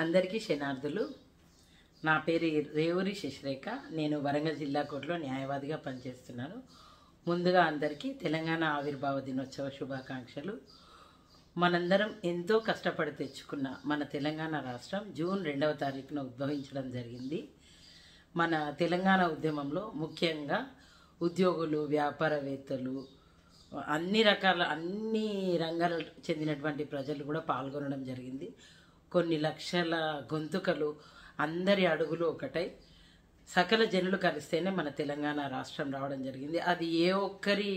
అందరికీ శనార్థులు నా పేరు రేవూరి శశిరేఖ నేను వరంగల్ జిల్లా కోర్టులో న్యాయవాదిగా పనిచేస్తున్నాను ముందుగా అందరికీ తెలంగాణ ఆవిర్భావ దినోత్సవ శుభాకాంక్షలు మనందరం ఎంతో కష్టపడి తెచ్చుకున్న మన తెలంగాణ రాష్ట్రం జూన్ రెండవ తారీఖున ఉద్భవించడం జరిగింది మన తెలంగాణ ఉద్యమంలో ముఖ్యంగా ఉద్యోగులు వ్యాపారవేత్తలు అన్ని రకాల అన్ని రంగాలకు చెందినటువంటి ప్రజలు కూడా పాల్గొనడం జరిగింది కొన్ని లక్షల గొంతుకలు అందరి అడుగులు ఒకటై సకల జనులు కలిస్తేనే మన తెలంగాణ రాష్ట్రం రావడం జరిగింది అది ఏ ఒక్కరి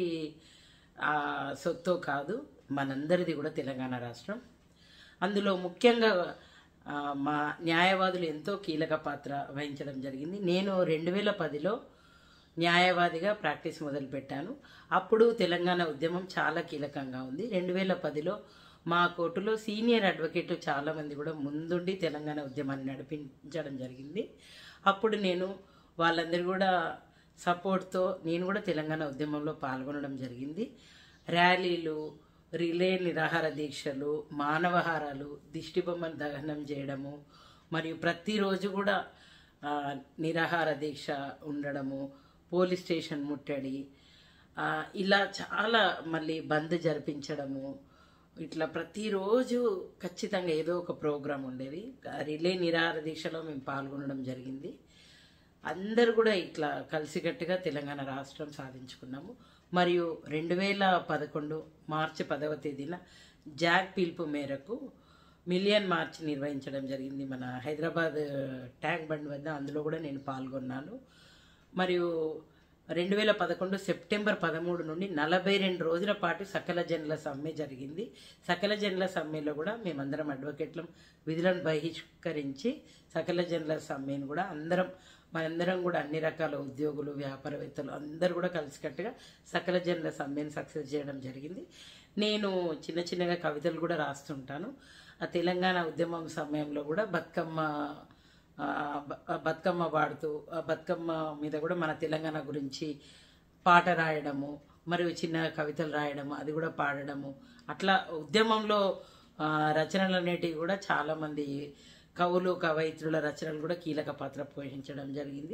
ఆ, సొత్తో కాదు మనందరిది కూడా తెలంగాణ రాష్ట్రం అందులో ముఖ్యంగా ఆ, మా న్యాయవాదులు ఎంతో కీలక పాత్ర వహించడం జరిగింది నేను రెండు వేల పదిలో న్యాయవాదిగా ప్రాక్టీస్ మొదలుపెట్టాను అప్పుడు తెలంగాణ ఉద్యమం చాలా కీలకంగా ఉంది రెండు వేల పదిలో మా కోర్టులో సీనియర్ అడ్వకేట్లు చాలామంది కూడా ముందుండి తెలంగాణ ఉద్యమాన్ని నడిపించడం జరిగింది అప్పుడు నేను వాళ్ళందరూ కూడా సపోర్ట్తో నేను కూడా తెలంగాణ ఉద్యమంలో పాల్గొనడం జరిగింది ర్యాలీలు రిలే నిరాహార దీక్షలు మానవహారాలు దిష్టి బొమ్మను దహనం చేయడము మరియు ప్రతిరోజు కూడా ఆ, నిరాహార దీక్ష ఉండడము పోలీస్ స్టేషన్ ముట్టడి ఆ, ఇలా చాలా మళ్ళీ బంద్ జరిపించడము ఇట్లా ప్రతిరోజు ఖచ్చితంగా ఏదో ఒక ప్రోగ్రాం ఉండేది ఆ రిలే నిరాహార దీక్షలో మేము పాల్గొనడం జరిగింది అందరు కూడా ఇట్లా కలిసికట్టుగా తెలంగాణ రాష్ట్రం సాధించుకున్నాము మరియు రెండు వేల పదకొండు మార్చి పదవ తేదీన జాక్ పిలుపు మేరకు మిలియన్ మార్చ్ నిర్వహించడం జరిగింది మన హైదరాబాద్ ట్యాంక్ బండ్ వద్ద అందులో కూడా నేను పాల్గొన్నాను మరియు రెండు వేల పదకొండు సెప్టెంబర్ పదమూడు నుండి నలభై రెండు రోజుల పాటు సకల జనుల సమ్మె జరిగింది సకల జనుల సమ్మెలో కూడా మేమందరం అడ్వకేట్లం విధులను బహిష్కరించి సకల జనుల సమ్మెను కూడా అందరం మనందరం కూడా అన్ని రకాల ఉద్యోగులు వ్యాపారవేత్తలు అందరూ కూడా కలిసికట్టుగా సకల జనుల సమ్మెను సక్సెస్ చేయడం జరిగింది నేను చిన్న చిన్నగా కవితలు కూడా రాస్తుంటాను ఆ తెలంగాణ ఉద్యమం సమయంలో కూడా బతుకమ్మ ఆ, బ- ఆ బతుకమ్మ పాడుతూ ఆ బతుకమ్మ మీద కూడా మన తెలంగాణ గురించి పాట రాయడము మరియు చిన్న కవితలు రాయడము అది కూడా పాడడము అట్లా ఉద్యమంలో ఆ, రచనలు అనేటివి కూడా చాలామంది కవులు కవయిత్రుల రచనలు కూడా కీలక పాత్ర పోషించడం జరిగింది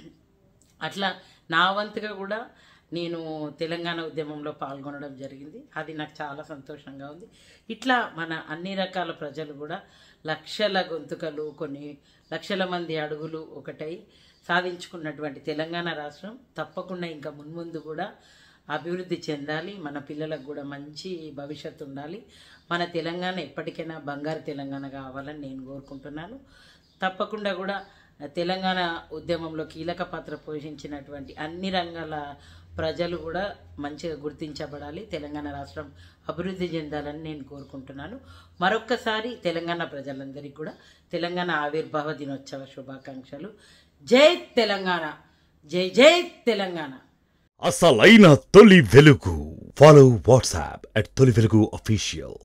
అట్లా నా వంతుగా కూడా నేను తెలంగాణ ఉద్యమంలో పాల్గొనడం జరిగింది అది నాకు చాలా సంతోషంగా ఉంది ఇట్లా మన అన్ని రకాల ప్రజలు కూడా లక్షల గొంతుకలు కొన్ని లక్షల మంది అడుగులు ఒకటై సాధించుకున్నటువంటి తెలంగాణ రాష్ట్రం తప్పకుండా ఇంకా మున్ముందు కూడా అభివృద్ధి చెందాలి మన పిల్లలకు కూడా మంచి భవిష్యత్తు ఉండాలి మన తెలంగాణ ఎప్పటికైనా బంగారు తెలంగాణ కావాలని నేను కోరుకుంటున్నాను తప్పకుండా కూడా తెలంగాణ ఉద్యమంలో కీలక పాత్ర పోషించినటువంటి అన్ని రంగాల ప్రజలు కూడా మంచిగా గుర్తించబడాలి తెలంగాణ రాష్ట్రం అభివృద్ధి చెందాలని నేను కోరుకుంటున్నాను మరొక్కసారి తెలంగాణ ప్రజలందరికీ కూడా తెలంగాణ ఆవిర్భావ దినోత్సవ శుభాకాంక్షలు జై తెలంగాణ జై జై తెలంగాణ అసలైన తొలి వెలుగు ఫాలో వాట్సాప్ అట్ తొలి వెలుగు అఫీషియల్